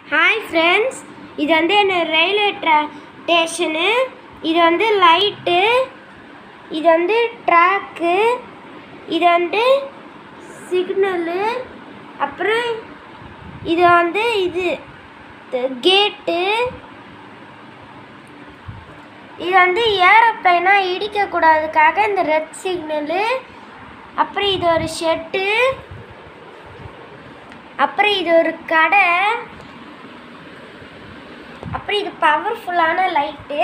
hi friends இது வந்து என்ன ரயில்வே ட்ரா ஸ்டேஷனு இது வந்து லைட்டு இது வந்து ட்ராக்கு இது வந்து சிக்னலு அப்புறம் இது வந்து இது கேட்டு இது வந்து ஏரோப்ளைனாக இடிக்கக்கூடாதுக்காக இந்த ரெட் சிக்னலு அப்புறம் இது ஒரு ஷெட்டு அப்புறம் இது ஒரு கடை அப்புறம் இது பவர்ஃபுல்லான லைட்டு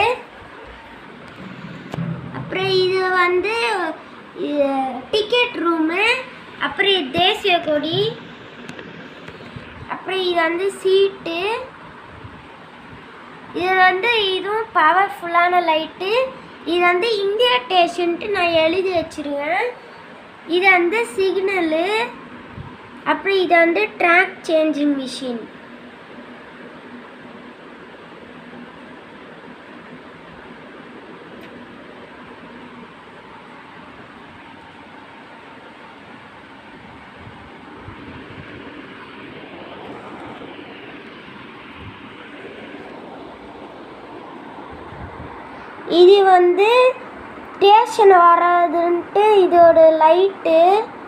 அப்புறம் இது வந்து டிக்கெட் ரூமு அப்புறம் இது தேசிய கொடி அப்புறம் இது வந்து சீட்டு இது வந்து இதுவும் பவர்ஃபுல்லான லைட்டு இது வந்து இந்தியா ஸ்டேஷன்ட்டு நான் எழுதி வச்சிருவேன் இது வந்து சிக்னலு அப்புறம் இது வந்து ட்ராக் சேஞ்சிங் மிஷின் இது வந்து ஸ்டேஷன் வராதுன்ட்டு இதோட லைட்டு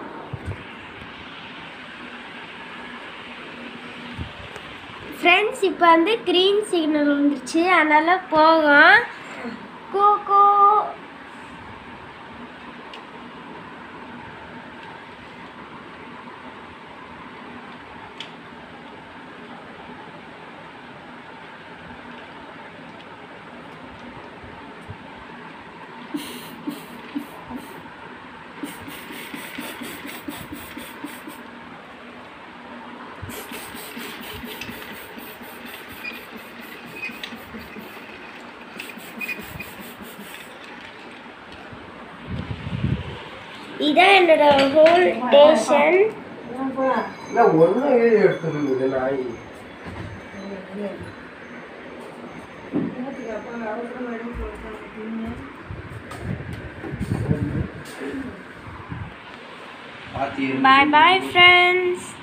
ஃப்ரெண்ட்ஸ் இப்போ வந்து க்ரீன் சிக்னல் வந்துருச்சு அதனால் போகும் கூ கூ இதான் என்னோட ஹோல் ஸ்டேஷன் இல்லை ஒன்றும் எழுதி எடுத்துருந்தது நாய் பாய் பாய் ஃப்ரெண்ட்ஸ்